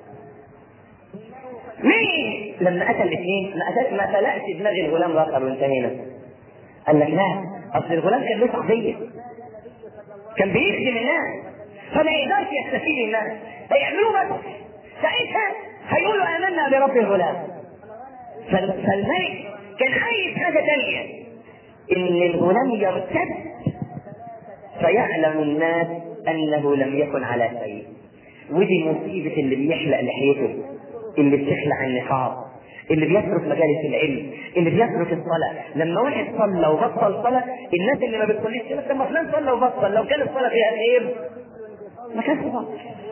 مين لما اتى الاثنين ما أتى ما فلقش دماغ الغلام الاخر وانتهينا قال لك لا اصل الغلام كان له صحفيه كان بيخدم الناس فما يقدرش يستفيد الناس هيعملوه بس ساعتها هيقولوا امنا برب الغلام فالملك كان عايز حاجه ثانيه ان الغلام يرتد فيعلم الناس انه لم يكن على شيء ودي مصيبه اللي بيحلق لحيته اللي بتخلع النقاب اللي بيترك مجالس العلم اللي بيترك الصلاة لما واحد صلى وبطل صلاة الناس اللي ما بتصليش كده لما فلان صلى وبطل لو كان الصلاة فيها خير ما كانش بطل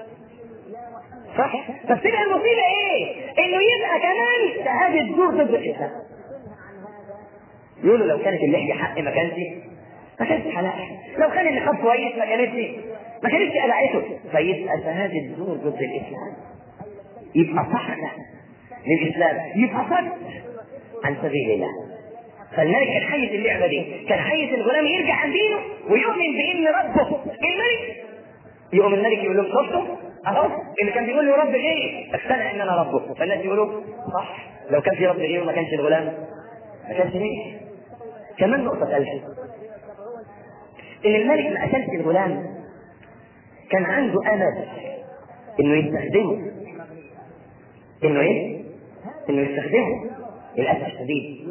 صح بس تبقى المصيبة ايه؟ انه يبقى كمان شهادة زور ضد الاسلام يقولوا لو كانت اللحية حق ما كانش ما كانش حلال لو كان النقاب كويس ما كانتش ما كانتش قلعته فيبقى شهادة زور ضد الاسلام يبقى صحنة للإسلام يبقى صد عن سبيل الله فالملك كان حيز اللعبة دي كان حيز الغلام يرجع عن دينه ويؤمن بأن ربه الملك يقوم الملك يقول لهم شفتوا اهو اللي كان بيقول له رب غيري اقتنع ان انا ربه فالناس يقولوا صح لو كان في رب غيره ما كانش الغلام ما كانش نجح كمان نقطة ثالثة ان الملك ما قتلش الغلام كان عنده امل انه يستخدمه انه ايه؟ انه يستخدمه للاسف الشديد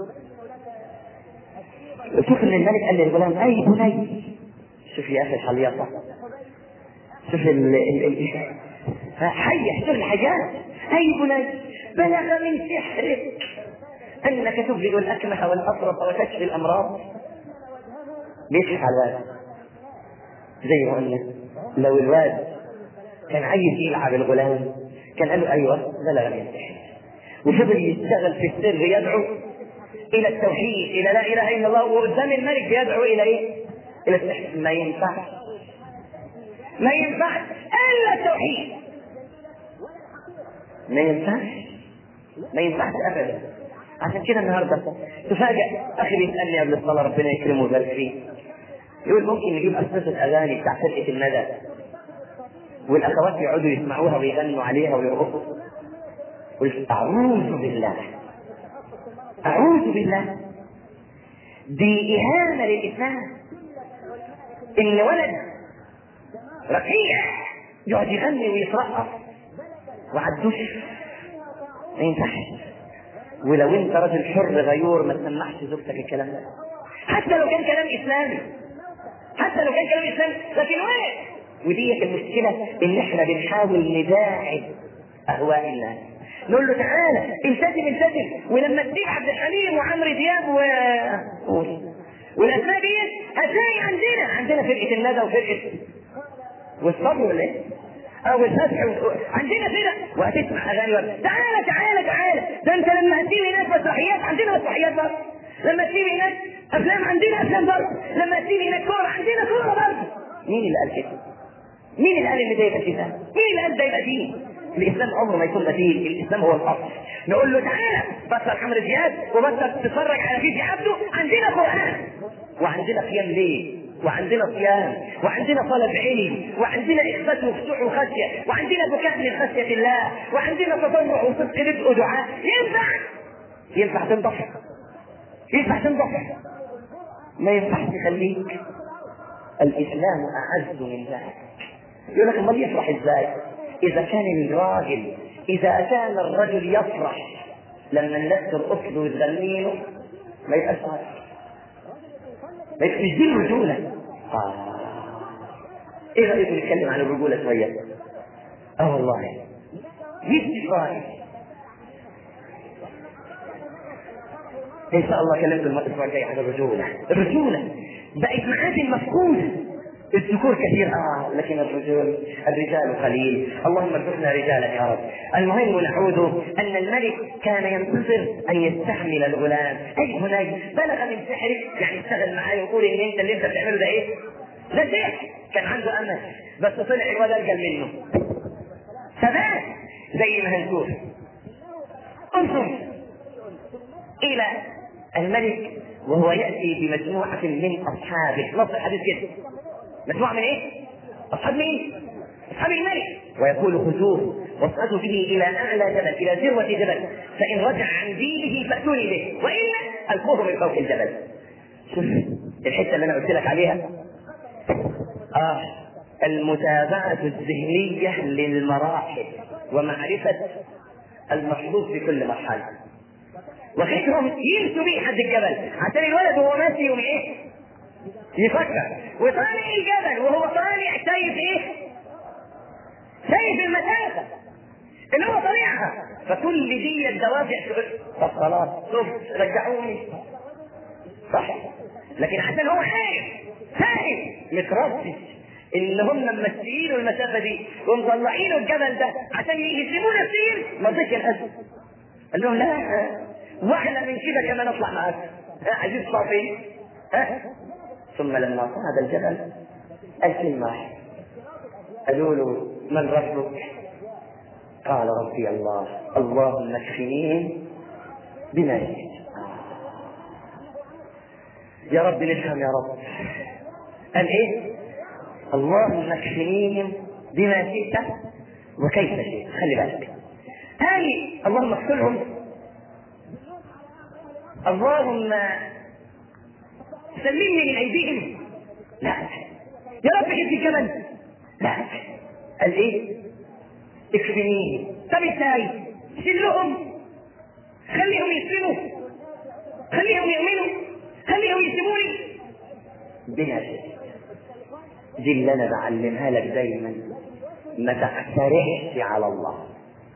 وشوف ان الملك قال للغلام اي بني شوف يا اخي الحليطه شوف ال ال ال حي شوف الحاجات اي بني بلغ من سحرك انك تبرئ الاكمه والاطرف وتشفي الامراض ليش على الواد زي ما قلنا لو الواد كان عايز يلعب الغلام كان قال له ايوه بلغ من سحرك وفضل يشتغل في السر يدعو الى التوحيد الى لا اله الا الله وقدام الملك بيدعو الى ايه؟ الى السحر ما ينفعش ما ينفعش الا التوحيد ما ينفعش ما ينفعش ابدا عشان كده النهارده تفاجئ اخي بيسالني قبل الصلاه ربنا يكرمه ويبارك فيه يقول ممكن نجيب اساسة اغاني بتاع فرقه الندى والاخوات يقعدوا يسمعوها ويغنوا عليها ويرقصوا قلت اعوذ بالله اعوذ بالله دي اهانه للاسلام ان ولد رقيع يقعد يغني ويترقص وعدوش ما ينفعش ولو انت راجل حر غيور ما تسمعش زوجتك الكلام ده حتى لو كان كلام اسلامي حتى لو كان كلام اسلامي لكن وين ودي المشكله ان احنا بنحاول نداعب اهواء الناس نقول له تعالى التزم التزم ولما تسيب عبد الحليم وعمرو دياب و قول. والاسماء دي هتلاقي عندنا عندنا فرقه الندى وفرقه والصبر ولا ايه؟ او الفتح عندنا فرق وهتسمع اغاني ولا تعالى تعالى تعالى ده انت لما هتسيب هناك مسرحيات عندنا مسرحيات برضه لما تسيب هناك افلام عندنا افلام برضه لما تسيب هناك كوره عندنا كوره برضه مين اللي قال كده؟ مين اللي قال ان ده يبقى كده؟ مين اللي قال ده يبقى دين؟ الاسلام عمره ما يكون بديل، الاسلام هو الاصل. نقول له تعالى بطل عمرو دياب وبطل تتفرج على فيديو عبده، عندنا قران وعندنا قيام ليل وعندنا صيام وعندنا طلب علم وعندنا اخبات وخشوع وخشيه وعندنا بكاء من خشيه الله وعندنا تضرع وصدق رزق ودعاء ينفع ينفع تنضح ينفع تنضح ما ينفعش تخليك الاسلام اعز من ذلك يقول لك امال يفرح ازاي اذا كان الراجل اذا كان الرجل يفرح لما الناس ترقص له وتغني له ما يبقاش راجل ما يبقاش دي الرجوله آه. ايه رايكم نتكلم عن الرجوله شويه اه والله جد راجل ان شاء الله كلمت الاسبوع الجاي عن الرجوله الرجوله بقت معادن مفقوده الذكور كثير اه لكن الرجل الرجال قليل اللهم ارزقنا رجالا يا رب المهم نعود ان الملك كان ينتظر ان يستعمل الغلام اي هناك بلغ من سحرك يعني اشتغل معاه ويقول ان انت اللي انت بتعمله ده ايه؟ ده سحر كان عنده امل بس طلع الواد اجل منه ثبات زي ما هنشوف انظر الى الملك وهو ياتي بمجموعه من اصحابه نص الحديث كده مجموعة من ايه؟ أصحاب مين؟ أصحاب الملك ويقول خذوه واصعدوا به إلى أعلى جبل إلى ذروة جبل فإن رجع عن دينه فأتوني به وإلا ألقوه من فوق الجبل شوف الحتة اللي أنا قلت لك عليها آه المتابعة الذهنية للمراحل ومعرفة المطلوب في كل مرحلة وخيرهم يمشوا بيه حد الجبل عشان الولد وهو ماشي يوم ايه؟ يفكر وطالع الجبل وهو طالع شايف ايه؟ شايف المسافه اللي هو طالعها فكل دي الدوافع تقول طب خلاص شوف رجعوني صح لكن عشان هو خايف خايف متربي ان هم ممثلين المسافه دي ومطلعين الجبل ده عشان يهزمونا السير ما رضيش الاسد قال لهم لا واحلى من كده كمان اطلع معاك عايزين تطلع فين؟ ها ثم لما صعد الجبل قال كلمة واحدة قالوا له من ربك؟ قال ربي الله اللهم اكفنيهم بما شئت يا رب نفهم يا رب قال ايه؟ اللهم اكفنيهم بما شئت وكيف شئت خلي بالك قال اللهم اغفرهم اللهم سلمني من ايديهم لا يا رب حد الجبل لا قال ايه اكفنيهم طب ازاي شلهم خليهم يسلموا خليهم يؤمنوا خليهم يسيبوني بلا شيء دي اللي انا بعلمها لك دايما ما تقترحش على الله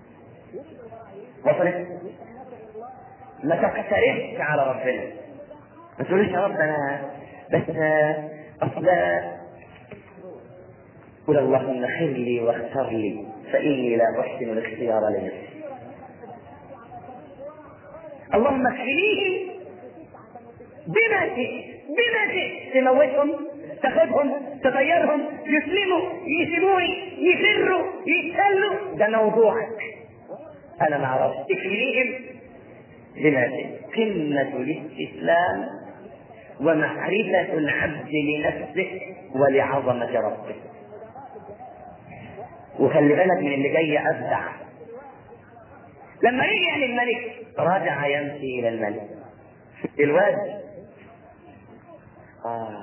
وصلت ما تقترحش على ربنا ما تقولش يا رب انا بس اصل قل اللهم خير لي واختر لي فاني لا احسن الاختيار لنفسي اللهم اكفنيهم بما شئت بما شئت تموتهم تاخذهم تغيرهم يسلموا يسيبوني يفروا يتسلوا ده موضوعك انا ما اعرفش تكفينيهم بما شئت قمة الاستسلام ومعرفة العبد لنفسه ولعظمة ربه وخلي بالك من اللي جاي أبدع لما رجع للملك رجع يمشي إلى الملك الواد آه.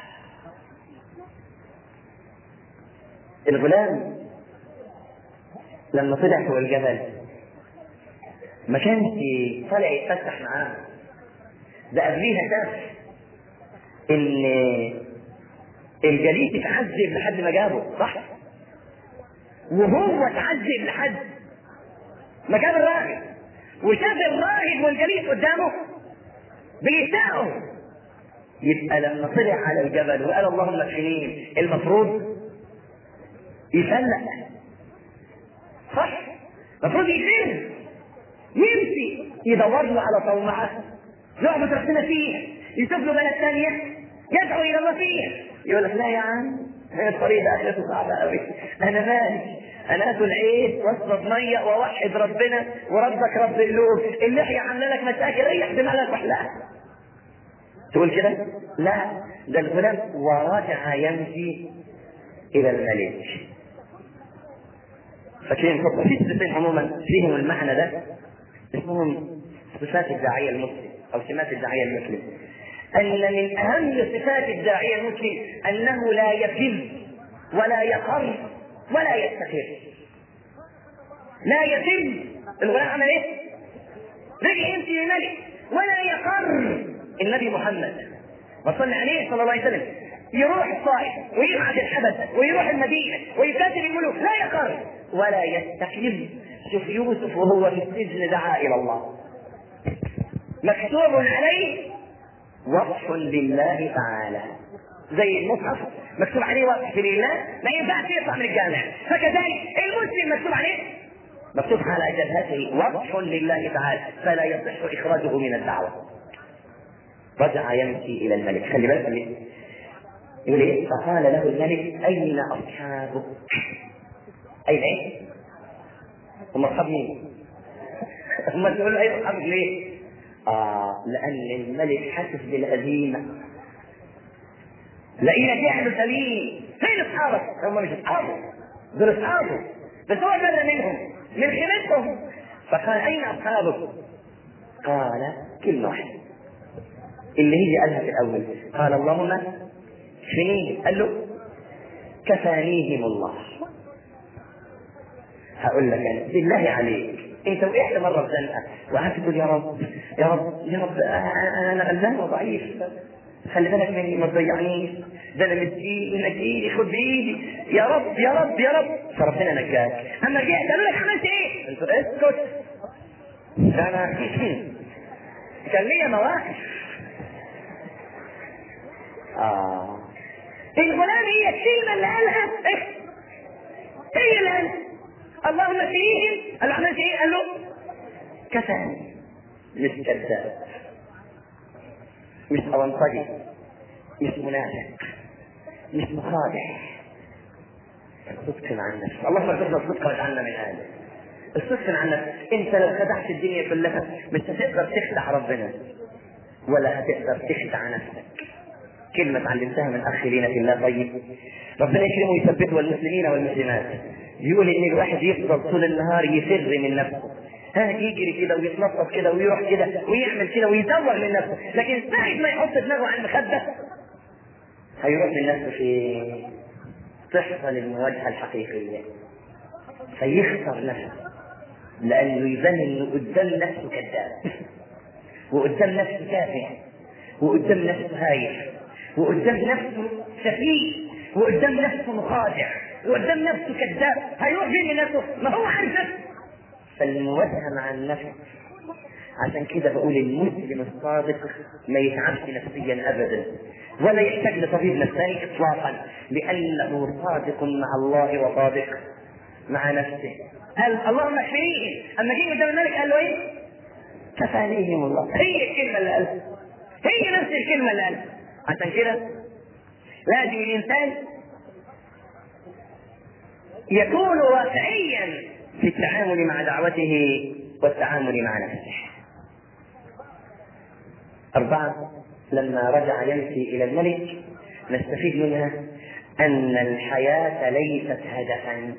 الغلام لما طلع فوق الجبل ما كانش طالع يتفتح معاه ده قبليها شاف ان الجليس اتعذب لحد ما جابه صح وهو اتعذب لحد ما جاب الراهب وشاف الراهب والجليس قدامه بيساءوا يبقى لما طلع على الجبل وقال اللهم اكفنين المفروض يفلق صح المفروض يفر يمشي يدور له على طومعه يعبد ربنا فيه يشوف له بلد ثانيه يدعو الى الله فيه يقول لك لا يا عم هي الطريق ده اخرته صعبه قوي انا مالي انا اكل عيش واشرب ميه واوحد ربنا وربك رب اللوم اللحيه عامله لك مشاكل ريح دماغك واحلقها تقول كده؟ لا ده الغلام ورجع يمشي إلى الملك فاكرين طب في صفتين عموما فيهم المعنى ده اسمهم صفات الداعية المسلم أو سمات الداعية المسلم أن من أهم صفات الداعية المسلم أنه لا يفل ولا يقر ولا يستقر لا يفل الغلام عمل ايه؟ رجع يمشي للملك ولا يقر النبي محمد وصلنا عليه صلى الله عليه وسلم يروح الطائف ويبعث الحبشة ويروح المدينة ويكاتب الملوك لا يقر ولا يستقيم شوف يوسف وهو في السجن دعا إلى الله مكتوب عليه وقف لله تعالى زي المصحف مكتوب عليه وقف لله ما ينفعش يطلع من الجامع فكذلك المسلم مكتوب عليه مكتوب على جبهته وقف لله تعالى فلا يصح اخراجه من الدعوه رجع يمشي الى الملك خلي بالك من يقول ايه فقال له الملك اين اصحابك اين ايه هم اصحاب مين هم تقول له اين اصحابك ليه اه لان الملك حاسس بالهزيمه لقينا جهل سليم فين اصحابك هم مش اصحابه دول اصحابه بس هو بر منهم من خيمتهم فقال اين اصحابك قال كلمه واحده اللي هي قالها في الاول قال اللهم فينيه قال له كفانيهم الله هقول لك انا بالله عليك انت وقعت مره في زنقه وقعدت تقول يا رب يا رب يا رب انا انا غلبان وضعيف خلي بالك مني ما تضيعنيش ده انا مسكين نجيني خد بايدي يا رب يا رب يا رب فربنا نجاك اما جيت قالوا لك عملت ايه؟ قلت اسكت انا كان ليا مواقف اه الغلام هي الكلمه اللي قالها إيه؟ هي اللي قالها اللهم فيهم قال له عملت ايه؟ قال له كفاني مش كذاب مش أونطجي مش منافق مش مخادع صدق عن نفسك اللهم ارزقنا الصدق واجعلنا من اهله الصدق عن نفسك انت لو خدعت الدنيا كلها مش هتقدر تخدع ربنا ولا هتقدر تخدع نفسك كلمة اتعلمتها من أخ لينا في الله طيب ربنا يكرمه ويثبته والمسلمين والمسلمات يقول إن الواحد يفضل طول النهار يفر من نفسه ها يجري كده ويتنطط كده ويروح كده ويعمل كده ويزوغ من نفسه لكن ساعة ما يحط دماغه على المخدة هيروح من نفسه في تحصل المواجهة الحقيقية فيخسر نفسه لأنه يبان إنه قدام نفسه كذاب وقدام نفسه تافه وقدام نفسه هايف وقدام نفسه سفيه وقدام نفسه مخادع وقدام نفسه كذاب هيروح فين من نفسه ما هو عارف نفسه فالمواجهه مع النفس عشان كده بقول المسلم الصادق ما يتعبش نفسيا ابدا ولا يحتاج لطبيب نفساني اطلاقا لانه صادق مع الله وصادق مع نفسه قال اللهم اكفنيهم اما جه قدام الملك قال له ايه؟ كفانيهم الله هي الكلمه اللي قالها هي نفس الكلمه اللي قالها عشان كده لازم الانسان يكون واقعيا في التعامل مع دعوته والتعامل مع نفسه أربعة لما رجع يمشي إلى الملك نستفيد منها أن الحياة ليست هدفا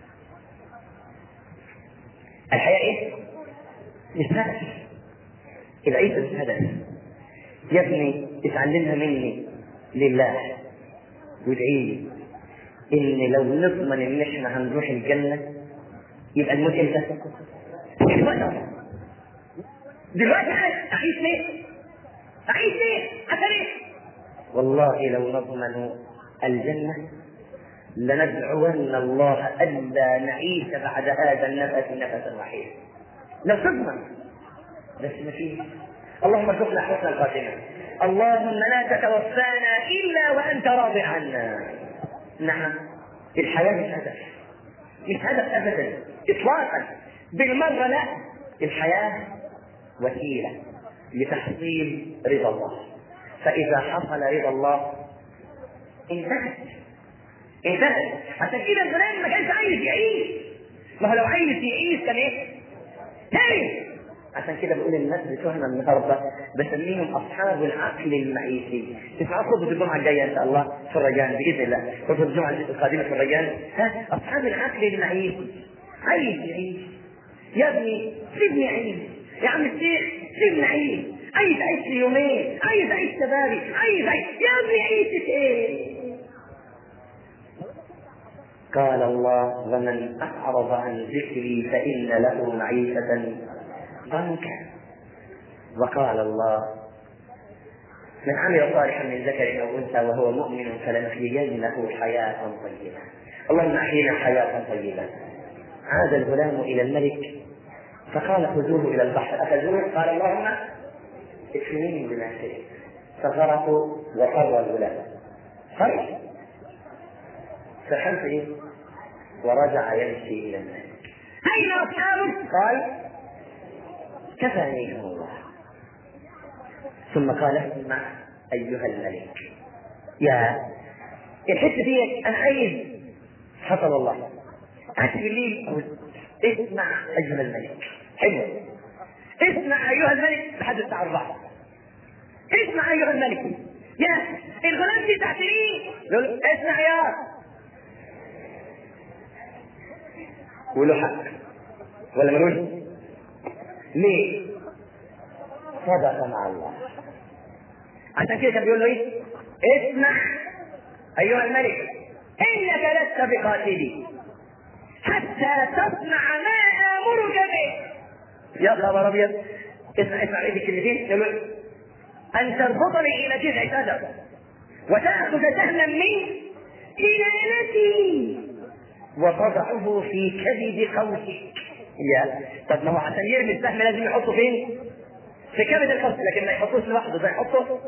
الحياة إيه؟ مش هدف العيش مش هدف يا ابني اتعلمها مني لله وادعي لي ان لو نضمن ان احنا هنروح الجنه يبقى الموت امتى؟ دلوقتي دلوقتي انا اعيش ليه؟ اعيش ليه؟ عشان ايه؟ والله لو نضمن الجنه لندعون الله الا نعيش بعد هذا النفس نفسا وحيدا لو تضمن بس ما فيه اللهم ارزقنا حسن الخاتمه اللهم لا تتوفانا الا وانت راضي عنا نعم الحياه مش هدف مش هدف ابدا اطلاقا بالمره لا الحياه وسيله لتحصيل رضا الله فاذا حصل رضا الله انتهت انتهت عشان كده الغلام ما كانش عايز يعيش ما هو لو عايز يعيش كان ايه؟ تاني عشان كده بقول الناس بتوعنا النهارده بسميهم اصحاب العقل المعيشي تسمعوا خطبه الجمعه الجايه ان شاء الله في الرجال باذن الله خطبه الجمعه القادمه في الرجال ها اصحاب العقل المعيشي عايز يعيش يا ابني سيبني عيش يا عم الشيخ سيبني عيش عايز اعيش لي يومين عايز اعيش شبابي عايز اعيش يا ابني عيشة ايه قال الله ومن اعرض عن ذكري فان له معيشه ضنكا وقال الله من عمل صالحا من ذكر او انثى وهو مؤمن فلنحيينه حياه طيبه اللهم احينا حياه طيبه عاد الغلام الى الملك فقال خذوه الى البحر اخذوه قال اللهم اكفنيني بما شئت فغرقوا وفر الغلام خرج فحلف ايه ورجع يمشي الى الملك اين اصحابك قال كفانيهم الله ثم قال اسمع ايها الملك يا الحته دي انا عايز حصل الله قعدت بالليل أقول اسمع ايها الملك حلو اسمع ايها الملك لحد الساعه 4 اسمع ايها الملك يا الغلام دي تحت مين؟ يقول اسمع يا وله حق ولا ملوش؟ ليه؟ صدق مع الله عشان كده كان بيقول له ايه؟ اسمع ايها الملك انك لست بقاتلي حتى تصنع ما امرك به يا خبر ابيض اسمع اسمع ايه الكلمتين يقول ان تربطني الى جذع شجر وتاخذ سهما من كنانتي وتضعه في كبد قوسك يا طب ما هو عشان يرمي السهم لازم يحطه فين؟ في كبد القوس لكن ما يحطوش لوحده ده يحطه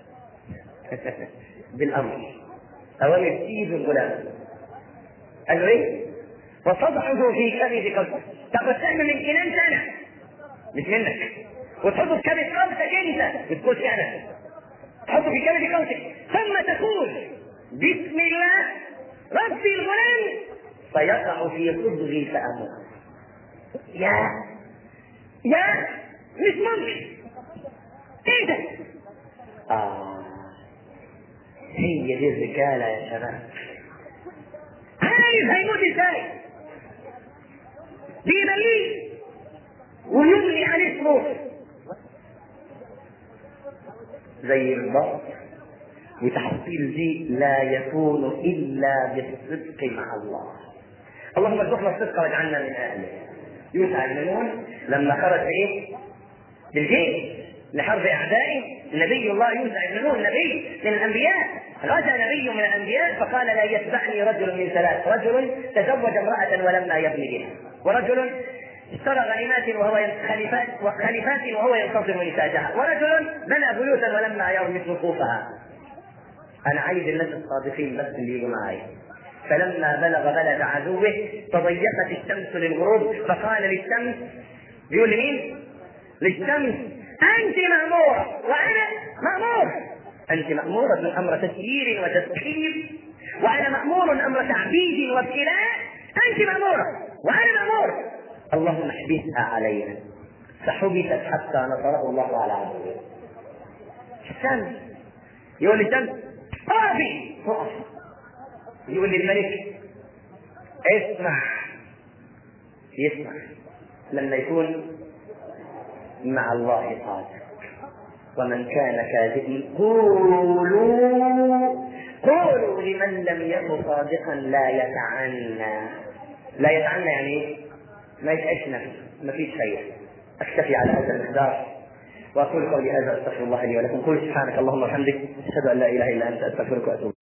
بالامر اوامر سيد الغلام قال له ايه؟ وتضعه في كبد قوسك طب السهم من كنان سنه مش منك وتحطه في كبد قوسك انت ما تقولش انا تحطه في كبد قوسك ثم تقول بسم الله ربي الغلام فيقع في صدغي فاموت يا يا مش ممكن ايه ده اه هي دي الرجاله يا شباب عايز هيموت ازاي بيبليه ويملي عليه صروف زي البر وتحصيل دي لا يكون الا بالصدق مع الله اللهم ارزقنا الصدق واجعلنا من اهله يوسع بن نون لما خرج ايه؟ بالجيش لحرب اعدائه نبي الله يوسع بن نون نبي من الانبياء غزا نبي من الانبياء فقال لا يتبعني رجل من ثلاث رجل تزوج امراه ولما يبني بها ورجل اشترى غنيمات وهو خليفات خليفات وهو ينتظر نتاجها ورجل بنى بيوتا ولما يرمي سقوفها انا عايز الناس الصادقين بس اللي يجوا معايا فلما بلغ بلد عدوه تضيقت الشمس للغروب فقال للشمس بيقول لمين؟ للشمس أنت مأمورة وأنا مأمور أنت مأمورة أمر تسيير وتسخير وأنا مأمور أمر تعبيد وابتلاء أنت مأمورة وأنا مأمور اللهم احبسها علينا فحبست حتى نصره الله على عدوه الشمس يقول للشمس اقفي تقف يقول للملك اسمع يسمع لما يكون مع الله صادق ومن كان كاذبا قولوا قولوا لمن لم يكن صادقا لا يتعنى لا يتعنى يعني ايه؟ ما يتعش نفسه ما فيش خير اكتفي على هذا المقدار واقول قولي هذا استغفر الله لي ولكم قل سبحانك اللهم وبحمدك اشهد ان لا اله الا انت استغفرك واتوب